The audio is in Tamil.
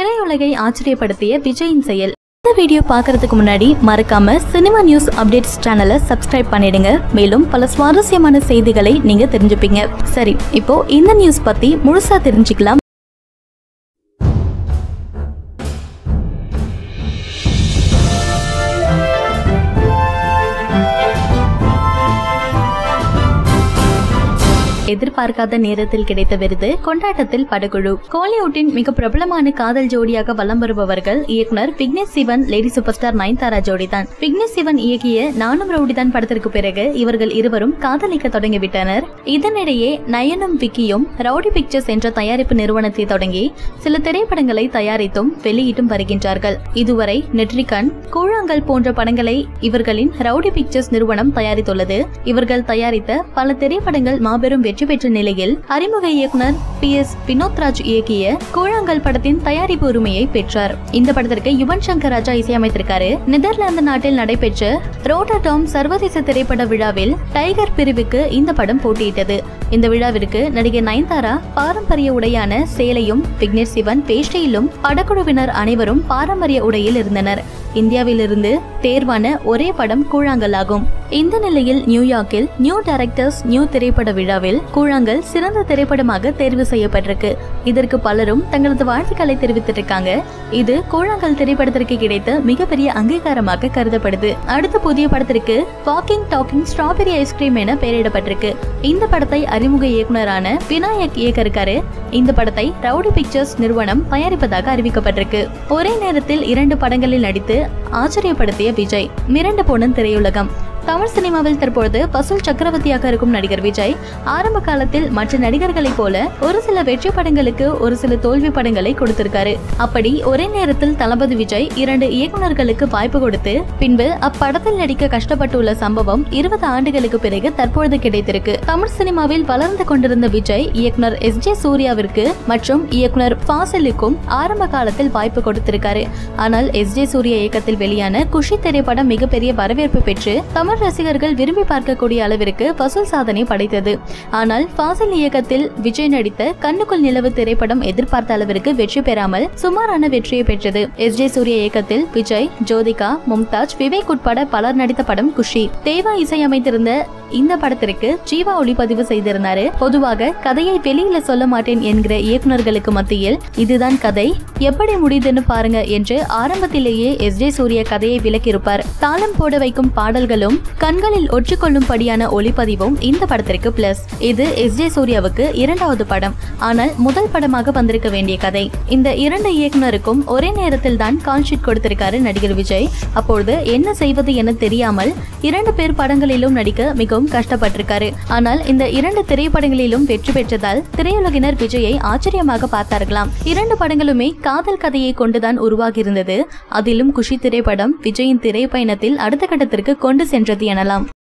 திரையுலகை ஆச்சரியப்படுத்திய விஜயின் செயல் இந்த வீடியோ பார்க்கறதுக்கு முன்னாடி மறக்காம சினிமா நியூஸ் அப்டேட்ஸ் சேனலை சப்ஸ்கிரைப் பண்ணிடுங்க மேலும் பல சுவாரஸ்யமான செய்திகளை நீங்க தெரிஞ்சுப்பீங்க சரி இப்போ இந்த நியூஸ் பத்தி முழுசா தெரிஞ்சுக்கலாம் எதிர்பார்க்காத நேரத்தில் கிடைத்த விருது கொண்டாட்டத்தில் படகுழு கோலிவுட்டின் மிக பிரபலமான காதல் ஜோடியாக வலம் வருபவர்கள் இயக்குனர் Vignesh Shivan lady super star Nayanthara ஜோடிதான் விக்னேஷ் சிவன் இயக்கிய நானும் ரவுடிதான் படத்திற்கு பிறகு இவர்கள் இருவரும் காதலிக்க தொடங்கிவிட்டனர் இதனிடையே நயனும் விக்கியும் ரவுடி பிக்சர்ஸ் என்ற தயாரிப்பு நிறுவனத்தை தொடங்கி சில திரைப்படங்களை தயாரித்தும் வெளியிட்டும் வருகின்றார்கள் இதுவரை நெட்ரிகன் கூழாங்கல் போன்ற படங்களை இவர்களின் ரவுடி பிக்சர்ஸ் நிறுவனம் தயாரித்துள்ளது இவர்கள் தயாரித்த பல திரைப்படங்கள் மாபெரும் வெற்றி பெற்ற நிலையில் அறிமுக இயக்குனர் பி எஸ் வினோத்ராஜ் இயக்கிய கூழாங்கல் படத்தின் தயாரிப்பு உரிமையை பெற்றார் இந்த படத்திற்கு யுவன் சங்கர் ராஜா இசையமைத்திருக்காரு நெதர்லாந்து நாட்டில் நடைபெற்ற ரோட்டர்டாம் சர்வதேச திரைப்பட விழாவில் டைகர் பிரிவுக்கு இந்த படம் போட்டியிட்டது இந்த விழாவிற்கு நடிகை நயன்தாரா பாரம்பரிய உடையான சேலையும் விக்னேஷ் சிவன் பேஷ்டையிலும் படக்குழுவினர் அனைவரும் பாரம்பரிய உடையில் இருந்தனர் இந்தியாவிலிருந்து தேர்வான ஒரே படம் கூழாங்கல் ஆகும் இந்த நிலையில் நியூயார்க்கில் நியூ டைரக்டர்ஸ் நியூ திரைப்பட விழாவில் கூழாங்கல் சிறந்த திரைப்படமாக தேர்வு செய்யப்பட்டிருக்கு இதற்கு பலரும் தங்களது வாழ்த்துக்களை தெரிவித்திருக்காங்க இது கூழாங்கல் திரைப்படத்திற்கு கிடைத்த மிகப்பெரிய அங்கீகாரமாக கருதப்படுது அடுத்த புதிய படத்திற்கு வாக்கிங் டாக்கிங் ஸ்ட்ராபெரி ஐஸ்கிரீம் என பெயரிடப்பட்டிருக்கு இந்த படத்தை அறிமுக இயக்குனரான விநாயக் இயக்க இருக்காரு இந்த படத்தை ரவுடி பிக்சர்ஸ் நிறுவனம் தயாரிப்பதாக அறிவிக்கப்பட்டிருக்கு ஒரே நேரத்தில் இரண்டு படங்களில் நடித்து ஆச்சரியப்படுத்திய விஜய் மிரண்டு போன திரையுலகம் தமிழ் சினிமாவில் தற்பொழுது வசூல் சக்கரவர்த்தியாக இருக்கும் நடிகர் விஜய் ஆரம்ப காலத்தில் மற்ற நடிகர்களைப் போல ஒரு சில வெற்றி படங்களுக்கு ஒரு சில தோல்வி படங்களை கொடுத்திருக்காரு அப்படி ஒரே நேரத்தில் தளபதி விஜய் இரண்டு இயக்குனர்களுக்கு வாய்ப்பு கொடுத்து பின்பு அப்படத்தில் நடிக்க கஷ்டப்பட்டுள்ள சம்பவம் இருபது ஆண்டுகளுக்கு பிறகு தற்பொழுது கிடைத்திருக்கு தமிழ் சினிமாவில் வளர்ந்து கொண்டிருந்த விஜய் இயக்குனர் எஸ் ஜே சூர்யாவிற்கு மற்றும் இயக்குனர் ஃபாசிலுக்கும் ஆரம்ப காலத்தில் வாய்ப்பு கொடுத்திருக்காரு ஆனால் எஸ் ஜே சூர்யா இயக்கத்தில் வெளியான குஷி திரைப்படம் மிகப்பெரிய வரவேற்பு பெற்று தமிழ் ரசிகர்கள் விரும்பி பார்க்கக்கூடிய அளவிற்கு வசூல் சாதனை படைத்தது ஆனால் ஃபாசில் இயக்கத்தில் விஜய் நடித்த கண்ணுக்குள் நிலவு திரைப்படம் எதிர்பார்த்த அளவிற்கு வெற்றி பெறாமல் சுமாரான வெற்றியை பெற்றது எஸ் ஜே சூர்யா இயக்கத்தில் விஜய் ஜோதிகா மும்தாஜ் விவேக் உட்பட பலர் நடித்த படம் குஷி தேவா இசையமைத்திருந்த இந்த படத்திற்கு ஜீவா ஒளிப்பதிவு செய்திருந்தாரு பொதுவாக கதையை வெளியில சொல்ல மாட்டேன் என்கிற இயக்குனர்களுக்கு மத்தியில் இதுதான் கதை எப்படி முடியுதுன்னு பாருங்க என்று ஆரம்பத்திலேயே எஸ் ஜே சூர்யா கதையை விளக்கியிருப்பார் தாளம் போட வைக்கும் பாடல்களும் கண்களில் ஒற்றிக்கொள்ளும்படியான ஒளிப்பதிவும் இந்த படத்திற்கு பிளஸ் இது எஸ் ஜே சூர்யாவுக்கு இரண்டாவது படம் ஆனால் முதல் படமாக வந்திருக்க வேண்டிய கதை இந்த இரண்டு இயக்குனருக்கும் ஒரே நேரத்தில் தான் கான்ஷீட் கொடுத்திருக்காரு நடிகர் விஜய் அப்பொழுது என்ன செய்வது என தெரியாமல் இரண்டு பேர் படங்களிலும் நடிக்க மிகவும் கஷ்டப்பட்டிருக்காரு ஆனால் இந்த இரண்டு திரைப்படங்களிலும் வெற்றி பெற்றதால் திரையுலகினர் விஜயை ஆச்சரியமாக பார்த்தார்களாம் இரண்டு படங்களுமே காதல் கதையை கொண்டுதான் உருவாகியிருந்தது அதிலும் குஷி திரைப்படம் விஜயின் திரைப்பயணத்தில் அடுத்த கட்டத்திற்கு கொண்டு சென்றது எனலாம்